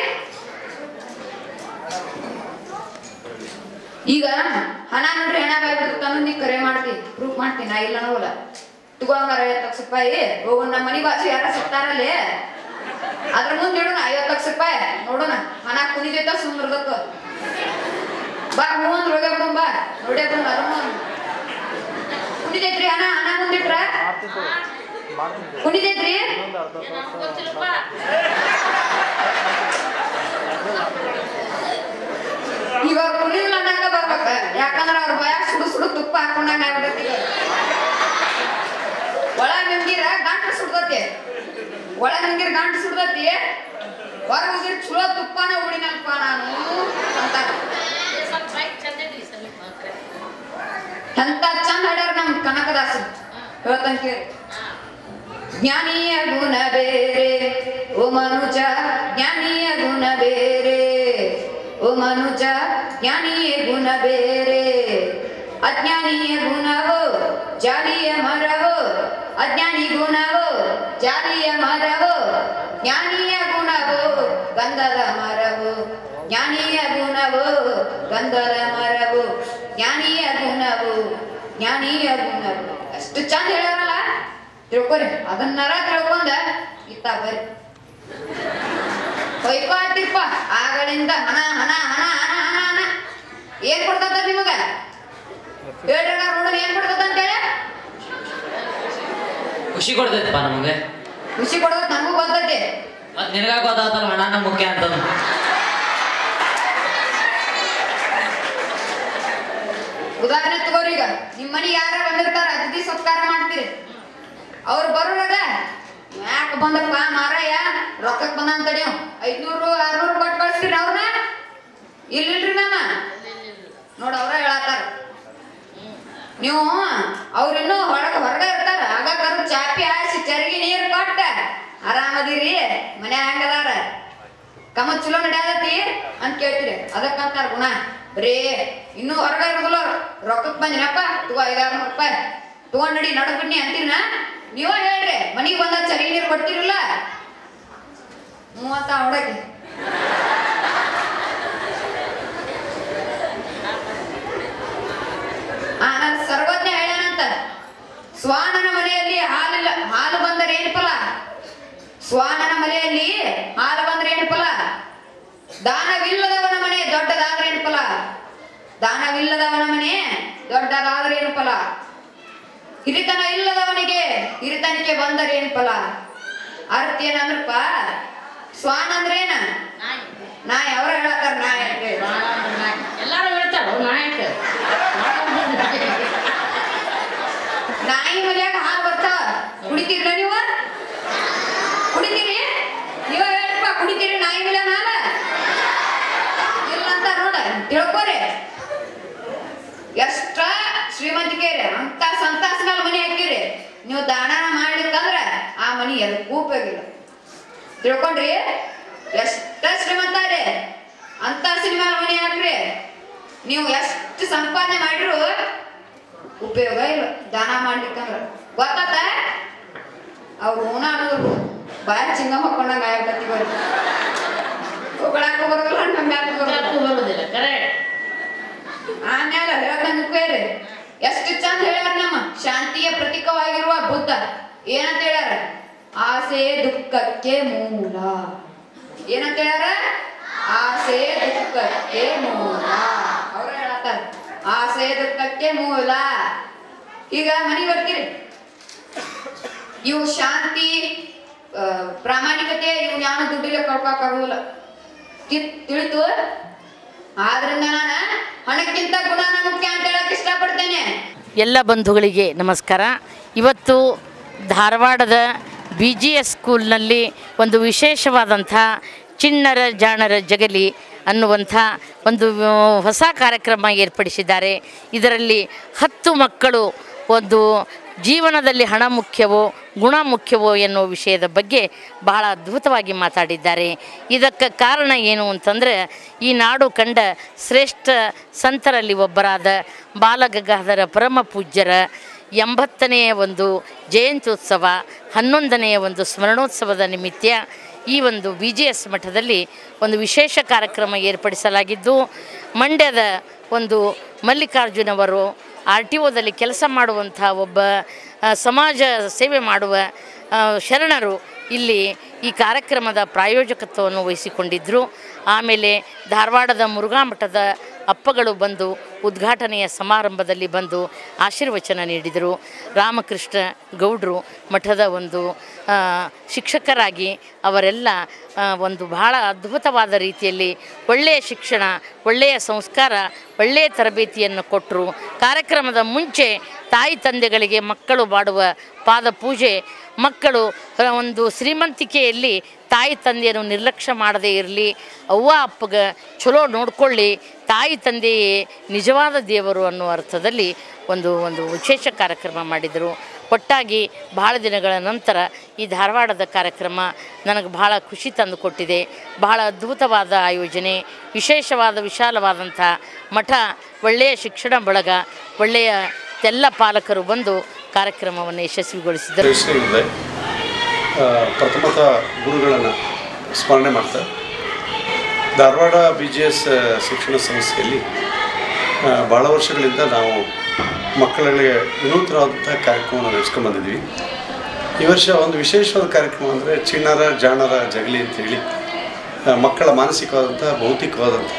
ಈಗ ಹಣ ನೋಡ್ರಿ ಹಣ ಬಾಯ್ ಬಿಡ್ತದ ಅನ್ನೋದು ನೀ ಕರೆ ಮಾಡ್ತಿ ಪ್ರೂಫ್ ಮಾಡ್ತಿ ನಾ ಇಲ್ಲ ಅನ್ನೋಲ್ಲ ತಗೋಂಗಾರ ಐವತ್ತು ಲಕ್ಷ ರೂಪಾಯಿ ಹೋಗು ನಮ್ಮ ಮನೆ ಬಾಜು ಯಾರ ಸಿಗ್ತಾರಲ್ಲಿ ಅದ್ರ ಮುಂದೆ ಇಡೋಣ ಐವತ್ತು ಲಕ್ಷ ರೂಪಾಯಿ ನೋಡೋಣ ಹಣ ಕುಣಿದೈತ ಸುಮ್ಮರ್ದತ್ತ ಬಾ ಹೂ ಅಂದ್ರೆ ಹೋಗ್ಯ ಬಿಡೋಣ ಬಾ ನೋಡ್ಯ ಬಿಡೋಣ ಅದ್ರ ಮುಂದೆ ಕುಣಿದೈತ್ರಿ ಹಣ ಹಣ ಮುಂದಿಟ್ರ ಕುಣಿದೈತ್ರಿ ಇವಾಗ ಕುಣಿಲ್ಲ ಅನ್ನಕ ಬರ್ಬೇಕ ಯಾಕಂದ್ರ ಅವ್ರ ಭಯ ಸುಡು ಸುಡು ತುಪ್ಪ ಹಾಕೊಂಡಂಗ ಆಗ್ಬಿಡತಿ ಒಳ ನಿಮ್ಗಿರ ಗಂಟು ಸುಡ್ತತಿ ಒಳ ನಿಮ್ಗಿರ ಗಂಟು ಸುಡ್ತತಿ ಹೊರಗೆ ಹೋಗಿರ್ ಚಲೋ ತುಪ್ಪನ ಉಳಿನಲ್ಪ ನಾನು ಅಂತ ಎಂತ ಚಂದ ಹಾಡ್ಯಾರ ನಮ್ ಕನಕದಾಸ ಹೇಳ್ತಾನ ಕೇಳಿ ಜ್ಞಾನಿಯ ಗುಣ ಬೇರೆ ಓ ಮನುಜ ಜ್ಞಾನಿಯ ಗುಣ ಬೇರೆ ಓ ಮನುಜ ಜ್ಞಾನಿಯ ಗುಣ ಬೇರೆ ಅಜ್ಞಾನಿಯ ಗುಣವು ಜಾಲಿಯ ಮರವು ಅಜ್ಞಾನಿ ಗುಣವು ಜಾಲಿಯ ಮರವು ಜ್ಞಾನಿಯ ಗುಣವು ಗಂಧದ ಮರವು ಜ್ಞಾನಿಯ ಗುಣವು ಗಂಧದ ಮರವು ಜ್ಞಾನಿಯ ಗುಣವು ಜ್ಞಾನಿಯ ಗುಣವು ಅಷ್ಟು ಚಂದ ಹೇಳ್ಯಾರಲ್ಲ ತಿಳ್ಕೊರಿ ಅದನ್ನರ ತಿಳ್ಕೊಂಡ ಇತ್ತ ಬರ್ರಿ ಹೊಯ್ಕೋತಿಪ್ಪ ಆಗಳಿಂದ ಹಣ ಹಣ ಹಣ ಹಣ ಹಣ ಹಣ ಏನ್ ಕೊಡ್ತದ ನಿಮಗ ಹೇಳ್ರಿ ನೋಡೋಣ ಏನ್ ಕೊಡ್ತದ ಅಂತೇಳಿ ಖುಷಿ ಕೊಡ್ತೈತಪ್ಪ ನಮಗೆ ಖುಷಿ ಕೊಡೋದು ನಮಗೂ ಗೊತ್ತೈತಿ ಮತ್ ನಿನಗ ಗೊತ್ತಾತಲ್ಲ ಹಣನ ಮುಖ್ಯ ಅಂತಂದು ಉದಾಹರಣೆ ತಗೋರಿ ಈಗ ನಿಮ್ ಮನೆಗೆ ಯಾರ ಬಂದಿರ್ತಾರ ಅತಿಥಿ ಸತ್ಕಾರ ಮಾಡ್ತೀರಿ ಅವ್ರು ಬರೋರಾಗ ಯಾಕೆ ಬಂದಪ್ಪ ಮಾರಾಯ ರೊಕ್ಕಕ್ ಬಂದ ಅಂತಡಿ ಐದ್ನೂರು ಆರ್ನೂರು ಕೊಟ್ಟು ಕಳಿಸ್ತೀರಿ ಅವ್ರನ್ನ ಇಲ್ಲಿಲ್ರಿ ಮಾಮ ನೋಡ ಅವ್ರ ಹೇಳತ್ತಾರ ನೀವು ಅವ್ರಿನ್ನೂ ಹೊರಗ ಹೊರಗ ಇರ್ತಾರ ಆಗ ಕರು ಚಾಪಿ ಹಾಸಿ ಚರ್ಗಿ ನೀರು ಕೊಟ್ಟ ಆರಾಮದಿರಿ ಮನೆ ಹಂಗದಾರ ಕಮ ಚಲೋ ನಡೆಯತಿ ಅಂತ ಕೇಳ್ತೀರಿ ಅದಕ್ಕಂತಾರ ಗುಣ ಬರೀ ಇನ್ನೂ ಹೊರಗ ಇರೋದಿಲ್ಲ ರೊಕ್ಕಕ್ ಬಂದಿನಪ್ಪ ತಗೋ ಐದಾರು ನೂರು ರೂಪಾಯಿ ತಗೊಂಡ್ ನಡಿ ನಡ್ ಬಿಡ್ನಿ ಅಂತೀನ ನೀವ ಹೇಳ್ರಿ ಮನಿಗ್ ಬಂದ ಚರಿ ನೀರು ಕೊಡ್ತಿರಲ್ಲ ಮೂವತ್ತ ಹುಡಗಿ ಆ ನಾನು ಸರ್ವಜ್ಞ ಹೇಳ್ಯಾನಂತ ಸ್ವಾನನ ಮನೆಯಲ್ಲಿ ಹಾಲಿಲ್ಲ ಹಾಲು ಬಂದರೆ ಏನು ಫಲ ಸ್ವಾನನ ಮನೆಯಲ್ಲಿ ಹಾಲು ಬಂದ್ರೆ ಏನು ಫಲ ದಾನವಿಲ್ಲದವನ ಮನೆ ದೊಡ್ಡದಾದ್ರೆ ಏನು ಫಲ ದಾನವಿಲ್ಲದವನ ಮನೆ ದೊಡ್ಡದಾದ್ರೆ ಏನು ಫಲ ಹಿರಿತನ ಇಲ್ಲದವನಿಗೆ ಹಿರಿತನಿಗೆ ಬಂದರೆ ಏನು ಫಲ ಅರ್ಥ ಏನಂದ್ರಪ್ಪ ಸ್ವಾನ ಅಂದ್ರೇನ ನಾಯಿ ಅವ್ರ ಹೇಳತ್ತಾರ ನಾಯಿ ಅಂತ ಹೇಳಿ. ಎಲ್ಲಾರು ಹೇಳ್ತಾರ ನಾಯಕ ನಾಯಿ ಮನ್ಯಾಗ ಹಾಲು ಬರ್ತಾವ ಕುಡಿತೀರ ನೀವು ಕುಡಿತೀರಿ ನೀವ ಹೇಳ್ರಪ್ಪ ಕುಡಿತೀರಿ ನಾಯಿ ಮೇಲೆ ಹಾಲ ಇಲ್ಲ ಅಂತ ನೋಡ ತಿಳ್ಕೊರಿ ಎಷ್ಟ ಶ್ರೀಮಂತಿಕೆ ರೀ ಅಂತ ಸಂತಾಸ ಮೇಲೆ ಮನೆ ಹಾಕಿರಿ ನೀವು ದಾನ ಮಾಡ್ಲಿಕ್ಕಂದ್ರ ಆ ಮನಿ ಎದಕ್ಕೂ ಉಪಯೋಗಿಲ್ಲ ತಿಳ್ಕೊಂಡ್ರಿ ಎಷ್ಟ ಶ್ರೀಮಂತ ರೀ ಅಂತ ಸಿನಿಮಾ ಮನೆ ಹಾಕ್ರಿ ನೀವು ಎಷ್ಟು ಸಂಪಾದನೆ ಮಾಡಿದ್ರು ಉಪಯೋಗ ಇಲ್ಲ ದಾನ ಮಾಡ್ಲಿಕ್ಕಂದ್ರ ಗೊತ್ತಾತ ಅವ್ರು ಊನ ಅನ್ನೋದು ಬಾಯ ಚಿಂಗ ಹಾಕೊಂಡಂಗ ಆಗ್ಬಿಟ್ಟತಿ ಬರ್ರಿ ಹೊಗಳಾಕ ಬರೋದಿಲ್ಲ ನಮ್ಮ ಮ್ಯಾಕ್ ಬರೋದಿಲ್ಲ ಬರೋದಿಲ್ಲ ಕರೆ ಆಮೇಲೆ ಹೇಳ್ಕೊಂಡ್ರಿ ಎಷ್ಟು ಚಂದ ಹೇಳ್ಯಾರ ನಮ್ಮ ಶಾಂತಿಯ ಪ್ರತೀಕವಾಗಿರುವ ಬುದ್ಧ ಏನಂತ ಹೇಳ್ಯಾರ ಆಸೆ ದುಃಖಕ್ಕೆ ಮೂಲ ಏನಂತ ಹೇಳ್ಯಾರ ಆಸೆ ದುಃಖಕ್ಕೆ ಮೂಲ ಅವ್ರ ಹೇಳತ್ತಾರ ಆಸೆ ದುಃಖಕ್ಕೆ ಮೂಲ ಈಗ ಮನೆಗೆ ಬರ್ತೀರಿ ಇವು ಶಾಂತಿ ಆ, ಪ್ರಾಮಾಣಿಕತೆ ಇವು ಯಾನು ದುಡ್ಡಿಗೆ ಕಳ್ಕೊಕ್ಕಾಗೋದಿಲ್ಲ ತಿ- ತಿಳಿತು ಆದ್ರಿಂದ ನಾನು ಹಣಕ್ಕಿಂತ ಗುಣನ ಮುಖ್ಯ ಅಂತ ಹೇಳಕ್ ಇಷ್ಟಪಡ್ತೇನೆ ಎಲ್ಲ ಬಂಧುಗಳಿಗೆ ನಮಸ್ಕಾರ ಇವತ್ತು ಧಾರವಾಡದ ಬಿ ಜಿ ಎಸ್ ಸ್ಕೂಲ್ನಲ್ಲಿ ಒಂದು ವಿಶೇಷವಾದಂಥ ಚಿಣ್ಣರ ಜಾಣರ ಜಗಲಿ ಅನ್ನುವಂಥ ಒಂದು ಆ, ಹೊಸ ಕಾರ್ಯಕ್ರಮ ಏರ್ಪಡಿಸಿದ್ದಾರೆ ಇದರಲ್ಲಿ ಹತ್ತು ಮಕ್ಕಳು ಒಂದು ಜೀವನದಲ್ಲಿ ಹಣ ಮುಖ್ಯವೋ ಗುಣ ಮುಖ್ಯವೋ ಎನ್ನುವ ವಿಷಯದ ಬಗ್ಗೆ ಬಹಳ ಅದ್ಭುತವಾಗಿ ಮಾತಾಡಿದ್ದಾರೆ ಇದಕ್ಕೆ ಕಾರಣ ಏನು ಅಂತಂದರೆ ಈ ನಾಡು ಕಂಡ ಶ್ರೇಷ್ಠ ಸಂತರಲ್ಲಿ ಒಬ್ಬರಾದ ಬಾಲಗಂಗಾಧರ ಪರಮ ಪೂಜ್ಯರ ಎಂಬತ್ತನೆಯ ಒಂದು ಜಯಂತ್ಯುತ್ಸವ ಹನ್ನೊಂದನೆಯ ಒಂದು ಸ್ಮರಣೋತ್ಸವದ ನಿಮಿತ್ತ ಈ ಒಂದು ಬಿ ಜಿ ಎಸ್ ಮಠದಲ್ಲಿ ಒಂದು ವಿಶೇಷ ಕಾರ್ಯಕ್ರಮ ಏರ್ಪಡಿಸಲಾಗಿದ್ದು ಮಂಡ್ಯದ ಒಂದು ಮಲ್ಲಿಕಾರ್ಜುನವರು ಆರ್ ಟಿ ಒದಲ್ಲಿ ಕೆಲಸ ಮಾಡುವಂಥ ಒಬ್ಬ ಆ, ಸಮಾಜ ಸೇವೆ ಮಾಡುವ ಆ, ಶರಣರು ಇಲ್ಲಿ ಈ ಕಾರ್ಯಕ್ರಮದ ಪ್ರಾಯೋಜಕತ್ವವನ್ನು ವಹಿಸಿಕೊಂಡಿದ್ದರು ಆಮೇಲೆ ಧಾರವಾಡದ ಮುರುಘಾ ಮಠದ ಅಪ್ಪಗಳು ಬಂದು ಉದ್ಘಾಟನೆಯ ಸಮಾರಂಭದಲ್ಲಿ ಬಂದು ಆಶೀರ್ವಚನ ನೀಡಿದರು ರಾಮಕೃಷ್ಣ ಗೌಡ್ರು ಮಠದ ಒಂದು ಆ, ಶಿಕ್ಷಕರಾಗಿ ಅವರೆಲ್ಲ ಆ, ಒಂದು ಬಹಳ ಅದ್ಭುತವಾದ ರೀತಿಯಲ್ಲಿ ಒಳ್ಳೆಯ ಶಿಕ್ಷಣ ಒಳ್ಳೆಯ ಸಂಸ್ಕಾರ ಒಳ್ಳೆಯ ತರಬೇತಿಯನ್ನು ಕೊಟ್ಟರು ಕಾರ್ಯಕ್ರಮದ ಮುಂಚೆ ತಾಯಿ ತಂದೆಗಳಿಗೆ ಮಕ್ಕಳು ಮಾಡುವ ಪಾದ ಪೂಜೆ ಮಕ್ಕಳು ಆ, ಒಂದು ಶ್ರೀಮಂತಿಕೆಯಲ್ಲಿ ತಾಯಿ ತಂದೆಯನ್ನು ನಿರ್ಲಕ್ಷ್ಯ ಮಾಡದೇ ಇರಲಿ ಅವ್ವ ಅಪ್ಪಗ ಚಲೋ ನೋಡ್ಕೊಳ್ಳಿ ತಾಯಿ ತಂದೆಯೇ ನಿಜವಾದ ದೇವರು ಅನ್ನೋ ಅರ್ಥದಲ್ಲಿ ಒಂದು ಒಂದು ವಿಶೇಷ ಕಾರ್ಯಕ್ರಮ ಮಾಡಿದರು ಒಟ್ಟಾಗಿ ಬಹಳ ದಿನಗಳ ನಂತರ ಈ ಧಾರವಾಡದ ಕಾರ್ಯಕ್ರಮ ನನಗೆ ಬಹಳ ಖುಷಿ ತಂದು ಕೊಟ್ಟಿದೆ ಬಹಳ ಅದ್ಭುತವಾದ ಆಯೋಜನೆ ವಿಶೇಷವಾದ ವಿಶಾಲವಾದಂಥ ಮಠ ಒಳ್ಳೆಯ ಶಿಕ್ಷಣ ಬಳಗ ಒಳ್ಳೆಯ ಎಲ್ಲ ಪಾಲಕರು ಬಂದು ಕಾರ್ಯಕ್ರಮವನ್ನು ಯಶಸ್ವಿಗೊಳಿಸಿದರು ಶ್ರೀ ಪ್ರಥಮತ ಗುರುಗಳನ್ನು ಸ್ಮರಣೆ ಮಾಡ್ತಾ ಧಾರವಾಡ ಬಿ ಜಿ ಎಸ್ ಶಿಕ್ಷಣ ಸಂಸ್ಥೆಯಲ್ಲಿ ಆ, ಭಾಳ ವರ್ಷಗಳಿಂದ ನಾವು ಮಕ್ಕಳಿಗೆ ವಿನೂತನವಾದಂಥ ಕಾರ್ಯಕ್ರಮವನ್ನು ನಡೆಸ್ಕೊಂಡು ಬಂದಿದ್ವಿ ಈ ವರ್ಷ ಒಂದು ವಿಶೇಷವಾದ ಕಾರ್ಯಕ್ರಮ ಅಂದರೆ ಚಿಣ್ಣರ ಜಾಣರ ಜಗಲಿ ಅಂತೇಳಿ ಆ, ಮಕ್ಕಳ ಮಾನಸಿಕವಾದಂಥ ಭೌತಿಕವಾದಂಥ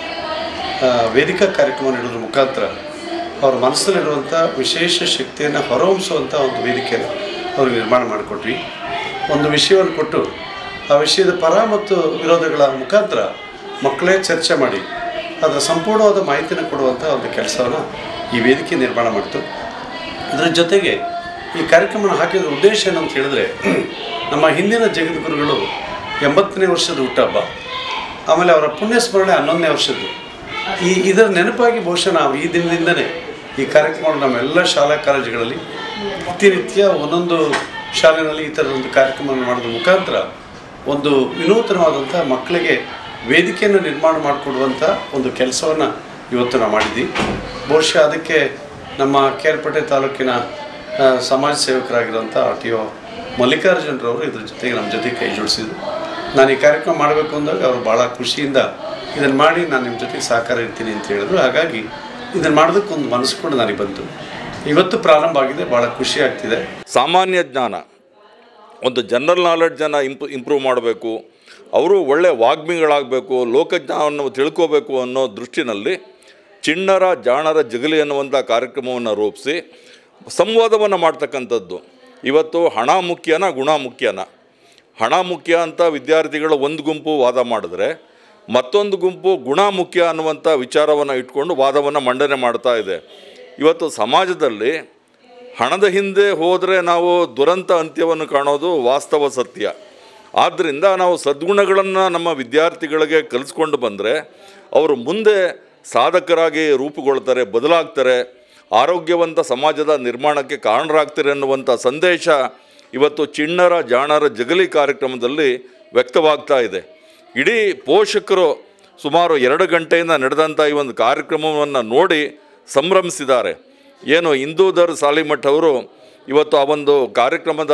ಆ, ವೇದಿಕಾ ಕಾರ್ಯಕ್ರಮ ನೀಡೋದ್ರ ಮುಖಾಂತರ ಅವ್ರ ಮನಸ್ಸಲ್ಲಿರುವಂಥ ವಿಶೇಷ ಶಕ್ತಿಯನ್ನು ಹೊರಹೊಮ್ಮಿಸುವಂಥ ಒಂದು ವೇದಿಕೆಯನ್ನು ಅವ್ರಿಗೆ ನಿರ್ಮಾಣ ಮಾಡಿಕೊಟ್ವಿ ಒಂದು ವಿಷಯವನ್ನು ಕೊಟ್ಟು ಆ ವಿಷಯದ ಪರ ಮತ್ತು ವಿರೋಧಗಳ ಮುಖಾಂತರ ಮಕ್ಕಳೇ ಚರ್ಚೆ ಮಾಡಿ ಅದರ ಸಂಪೂರ್ಣವಾದ ಮಾಹಿತಿಯನ್ನು ಕೊಡುವಂಥ ಒಂದು ಕೆಲಸವನ್ನು ಈ ವೇದಿಕೆ ನಿರ್ಮಾಣ ಮಾಡಿತು ಇದರ ಜೊತೆಗೆ ಈ ಕಾರ್ಯಕ್ರಮನ ಹಾಕಿದ ಉದ್ದೇಶ ಏನಂತ ಹೇಳಿದ್ರೆ ನಮ್ಮ ಹಿಂದಿನ ಜಗದ್ಗುರುಗಳು ಎಂಬತ್ತನೇ ವರ್ಷದ ಹುಟ್ಟಹಬ್ಬ ಆಮೇಲೆ ಅವರ ಪುಣ್ಯ ಸ್ಮರಣೆ ಹನ್ನೊಂದನೇ ವರ್ಷದ್ದು ಈ ಇದರ ನೆನಪಾಗಿ ಬಹುಶಃ ನಾವು ಈ ದಿನದಿಂದನೇ ಈ ಕಾರ್ಯಕ್ರಮವನ್ನು ನಮ್ಮೆಲ್ಲ ಶಾಲಾ ಕಾಲೇಜುಗಳಲ್ಲಿ ಪ್ರತಿನಿತ್ಯ ಒಂದೊಂದು ಶಾಲೆಯಲ್ಲಿ ಈ ಥರದ ಒಂದು ಕಾರ್ಯಕ್ರಮವನ್ನು ಮಾಡೋದ್ರ ಮುಖಾಂತರ ಒಂದು ವಿನೂತನವಾದಂಥ ಮಕ್ಕಳಿಗೆ ವೇದಿಕೆಯನ್ನು ನಿರ್ಮಾಣ ಮಾಡಿಕೊಡುವಂಥ ಒಂದು ಕೆಲಸವನ್ನು ಇವತ್ತು ನಾವು ಮಾಡಿದ್ವಿ ಬಹುಶಃ ಅದಕ್ಕೆ ನಮ್ಮ ಕೇರ್ಪೇಟೆ ತಾಲೂಕಿನ ಆ, ಸಮಾಜ ಸೇವಕರಾಗಿರುವಂಥ ಆರ್ ಟಿ ಒ ಮಲ್ಲಿಕಾರ್ಜುನರವರು ಇದ್ರ ಜೊತೆಗೆ ನಮ್ಮ ಜೊತೆ ಕೈ ಜೋಡಿಸಿದ್ರು ನಾನು ಈ ಕಾರ್ಯಕ್ರಮ ಮಾಡಬೇಕು ಅಂದಾಗ ಅವರು ಭಾಳ ಖುಷಿಯಿಂದ ಇದನ್ನು ಮಾಡಿ ನಾನು ನಿಮ್ಮ ಜೊತೆಗೆ ಸಹಕಾರ ಇರ್ತೀನಿ ಅಂತ ಹೇಳಿದ್ರು ಹಾಗಾಗಿ ಇದನ್ನು ಮಾಡೋದಕ್ಕೆ ಒಂದು ಮನಸ್ಸು ಕೂಡ ನನಗೆ ಬಂತು ಇವತ್ತು ಪ್ರಾರಂಭ ಆಗಿದೆ ಭಾಳ ಖುಷಿ ಆಗ್ತಿದೆ ಸಾಮಾನ್ಯ ಜ್ಞಾನ ಒಂದು ಜನರಲ್ ನಾಲೆಡ್ಜನ್ನು ಇಂಪ್ ಇಂಪ್ರೂವ್ ಮಾಡಬೇಕು ಅವರು ಒಳ್ಳೆಯ ವಾಗ್ಮಿಗಳಾಗಬೇಕು ಲೋಕಜ್ಞಾನವನ್ನು ತಿಳ್ಕೋಬೇಕು ಅನ್ನೋ ದೃಷ್ಟಿನಲ್ಲಿ ಚಿಣ್ಣರ ಜಾಣರ ಜಗಲಿ ಅನ್ನುವಂಥ ಕಾರ್ಯಕ್ರಮವನ್ನು ರೂಪಿಸಿ ಸಂವಾದವನ್ನು ಮಾಡ್ತಕ್ಕಂಥದ್ದು ಇವತ್ತು ಹಣ ಮುಖ್ಯನ ಗುಣ ಮುಖ್ಯನ ಹಣ ಮುಖ್ಯ ಅಂತ ವಿದ್ಯಾರ್ಥಿಗಳು ಒಂದು ಗುಂಪು ವಾದ ಮಾಡಿದ್ರೆ ಮತ್ತೊಂದು ಗುಂಪು ಗುಣ ಮುಖ್ಯ ಅನ್ನುವಂಥ ವಿಚಾರವನ್ನು ಇಟ್ಕೊಂಡು ವಾದವನ್ನು ಮಂಡನೆ ಮಾಡ್ತಾ ಇದೆ ಇವತ್ತು ಸಮಾಜದಲ್ಲಿ ಹಣದ ಹಿಂದೆ ಹೋದರೆ ನಾವು ದುರಂತ ಅಂತ್ಯವನ್ನು ಕಾಣೋದು ವಾಸ್ತವ ಸತ್ಯ ಆದ್ದರಿಂದ ನಾವು ಸದ್ಗುಣಗಳನ್ನು ನಮ್ಮ ವಿದ್ಯಾರ್ಥಿಗಳಿಗೆ ಕಲಿಸ್ಕೊಂಡು ಬಂದರೆ ಅವರು ಮುಂದೆ ಸಾಧಕರಾಗಿ ರೂಪುಗೊಳ್ತಾರೆ ಬದಲಾಗ್ತಾರೆ ಆರೋಗ್ಯವಂತ ಸಮಾಜದ ನಿರ್ಮಾಣಕ್ಕೆ ಕಾರಣರಾಗ್ತಾರೆ ಅನ್ನುವಂಥ ಸಂದೇಶ ಇವತ್ತು ಚಿಣ್ಣರ ಜಾಣರ ಜಗಲಿ ಕಾರ್ಯಕ್ರಮದಲ್ಲಿ ವ್ಯಕ್ತವಾಗ್ತಾ ಇದೆ ಇಡೀ ಪೋಷಕರು ಸುಮಾರು ಎರಡು ಗಂಟೆಯಿಂದ ನಡೆದಂಥ ಈ ಒಂದು ಕಾರ್ಯಕ್ರಮವನ್ನು ನೋಡಿ ಸಂಭ್ರಮಿಸಿದ್ದಾರೆ ಏನು ಹಿಂದೂದರ್ ಸಾಲಿಮಠ್ ಅವರು ಇವತ್ತು ಆ ಒಂದು ಕಾರ್ಯಕ್ರಮದ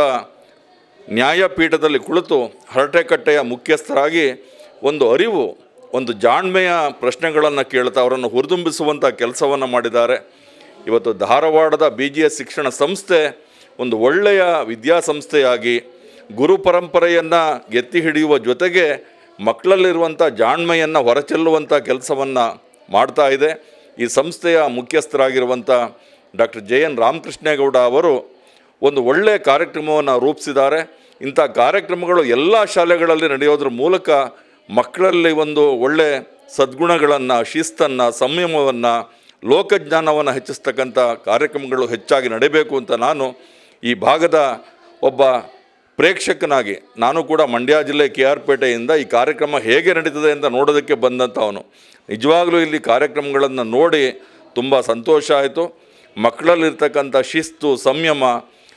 ನ್ಯಾಯಪೀಠದಲ್ಲಿ ಕುಳಿತು ಹರಟೆಕಟ್ಟೆಯ ಮುಖ್ಯಸ್ಥರಾಗಿ ಒಂದು ಅರಿವು ಒಂದು ಜಾಣ್ಮೆಯ ಪ್ರಶ್ನೆಗಳನ್ನು ಕೇಳ್ತಾ ಅವರನ್ನು ಹುರಿದುಂಬಿಸುವಂಥ ಕೆಲಸವನ್ನು ಮಾಡಿದ್ದಾರೆ ಇವತ್ತು ಧಾರವಾಡದ ಬಿ ಜಿ ಎಸ್ ಶಿಕ್ಷಣ ಸಂಸ್ಥೆ ಒಂದು ಒಳ್ಳೆಯ ವಿದ್ಯಾಸಂಸ್ಥೆಯಾಗಿ ಗುರು ಪರಂಪರೆಯನ್ನು ಎತ್ತಿ ಹಿಡಿಯುವ ಜೊತೆಗೆ ಮಕ್ಕಳಲ್ಲಿರುವಂಥ ಜಾಣ್ಮೆಯನ್ನು ಹೊರಚೆಲ್ಲುವಂಥ ಕೆಲಸವನ್ನು ಮಾಡ್ತಾ ಇದೆ ಈ ಸಂಸ್ಥೆಯ ಮುಖ್ಯಸ್ಥರಾಗಿರುವಂಥ ಡಾಕ್ಟರ್ ಜೆ ಎನ್ ರಾಮಕೃಷ್ಣೇಗೌಡ ಅವರು ಒಂದು ಒಳ್ಳೆಯ ಕಾರ್ಯಕ್ರಮವನ್ನು ರೂಪಿಸಿದ್ದಾರೆ ಇಂಥ ಕಾರ್ಯಕ್ರಮಗಳು ಎಲ್ಲ ಶಾಲೆಗಳಲ್ಲಿ ನಡೆಯೋದ್ರ ಮೂಲಕ ಮಕ್ಕಳಲ್ಲಿ ಒಂದು ಒಳ್ಳೆ ಸದ್ಗುಣಗಳನ್ನು ಶಿಸ್ತನ್ನು ಸಂಯಮವನ್ನು ಲೋಕಜ್ಞಾನವನ್ನು ಹೆಚ್ಚಿಸ್ತಕ್ಕಂಥ ಕಾರ್ಯಕ್ರಮಗಳು ಹೆಚ್ಚಾಗಿ ನಡೀಬೇಕು ಅಂತ ನಾನು ಈ ಭಾಗದ ಒಬ್ಬ ಪ್ರೇಕ್ಷಕನಾಗಿ ನಾನು ಕೂಡ ಮಂಡ್ಯ ಜಿಲ್ಲೆ ಕೆ ಆರ್ ಪೇಟೆಯಿಂದ ಈ ಕಾರ್ಯಕ್ರಮ ಹೇಗೆ ನಡೀತದೆ ಅಂತ ನೋಡೋದಕ್ಕೆ ಬಂದಂಥವನು ನಿಜವಾಗಲೂ ಇಲ್ಲಿ ಕಾರ್ಯಕ್ರಮಗಳನ್ನು ನೋಡಿ ತುಂಬ ಸಂತೋಷ ಆಯಿತು ಮಕ್ಕಳಲ್ಲಿರ್ತಕ್ಕಂಥ ಶಿಸ್ತು ಸಂಯಮ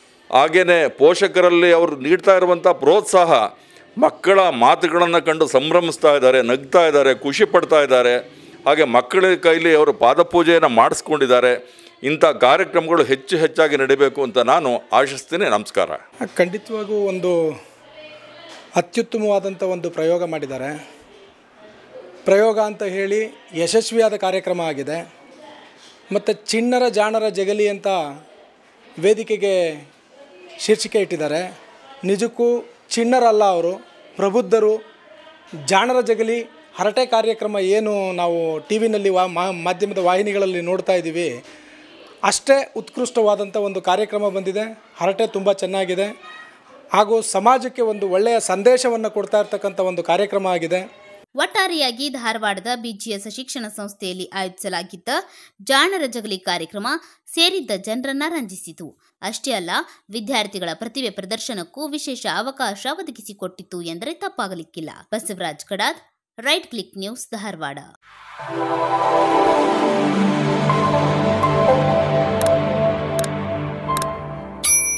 ಹಾಗೆಯೇ ಪೋಷಕರಲ್ಲಿ ಅವರು ನೀಡ್ತಾ ಇರುವಂಥ ಪ್ರೋತ್ಸಾಹ ಮಕ್ಕಳ ಮಾತುಗಳನ್ನು ಕಂಡು ಸಂಭ್ರಮಿಸ್ತಾ ಇದ್ದಾರೆ ನಗ್ತಾ ಇದ್ದಾರೆ ಖುಷಿ ಪಡ್ತಾ ಇದ್ದಾರೆ ಹಾಗೆ ಮಕ್ಕಳ ಕೈಲಿ ಅವರು ಪಾದಪೂಜೆಯನ್ನು ಮಾಡಿಸ್ಕೊಂಡಿದ್ದಾರೆ ಇಂಥ ಕಾರ್ಯಕ್ರಮಗಳು ಹೆಚ್ಚು ಹೆಚ್ಚಾಗಿ ನಡೀಬೇಕು ಅಂತ ನಾನು ಆಶಿಸ್ತೀನಿ ನಮಸ್ಕಾರ ಖಂಡಿತವಾಗೂ ಒಂದು ಅತ್ಯುತ್ತಮವಾದಂಥ ಒಂದು ಪ್ರಯೋಗ ಮಾಡಿದ್ದಾರೆ ಪ್ರಯೋಗ ಅಂತ ಹೇಳಿ ಯಶಸ್ವಿಯಾದ ಕಾರ್ಯಕ್ರಮ ಆಗಿದೆ ಮತ್ತು ಚಿಣ್ಣರ ಜಾಣರ ಜಗಲಿ ಅಂತ ವೇದಿಕೆಗೆ ಶೀರ್ಷಿಕೆ ಇಟ್ಟಿದ್ದಾರೆ ನಿಜಕ್ಕೂ ಚಿಣ್ಣರಲ್ಲ ಅವರು ಪ್ರಬುದ್ಧರು ಜಾಣರ ಜಗಲಿ ಹರಟೆ ಕಾರ್ಯಕ್ರಮ ಏನು ನಾವು ಟಿ ವಿನಲ್ಲಿ ವಾ ಮಾ- ಮಾಧ್ಯಮದ ವಾಹಿನಿಗಳಲ್ಲಿ ನೋಡ್ತಾ ಇದ್ದೀವಿ ಅಷ್ಟೇ ಉತ್ಕೃಷ್ಟವಾದಂಥ ಒಂದು ಕಾರ್ಯಕ್ರಮ ಬಂದಿದೆ ಹರಟೆ ತುಂಬ ಚೆನ್ನಾಗಿದೆ ಹಾಗೂ ಸಮಾಜಕ್ಕೆ ಒಂದು ಒಳ್ಳೆಯ ಸಂದೇಶವನ್ನು ಕೊಡ್ತಾ ಇರ್ತಕ್ಕಂಥ ಒಂದು ಕಾರ್ಯಕ್ರಮ ಆಗಿದೆ ಒಟ್ಟಾರೆಯಾಗಿ ಧಾರವಾಡದ ಬಿಜಿಎಸ್ ಶಿಕ್ಷಣ ಸಂಸ್ಥೆಯಲ್ಲಿ ಆಯೋಜಿಸಲಾಗಿದ್ದ ಜಾಣರ ಜಗಲಿ ಕಾರ್ಯಕ್ರಮ ಸೇರಿದ್ದ ಜನರನ್ನ ರಂಜಿಸಿತು ಅಷ್ಟೇ ಅಲ್ಲ ವಿದ್ಯಾರ್ಥಿಗಳ ಪ್ರತಿಭೆ ಪ್ರದರ್ಶನಕ್ಕೂ ವಿಶೇಷ ಅವಕಾಶ ಒದಗಿಸಿಕೊಟ್ಟಿತ್ತು ಎಂದರೆ ತಪ್ಪಾಗಲಿಕ್ಕಿಲ್ಲ Basavaraj Kadad right click news Dharwad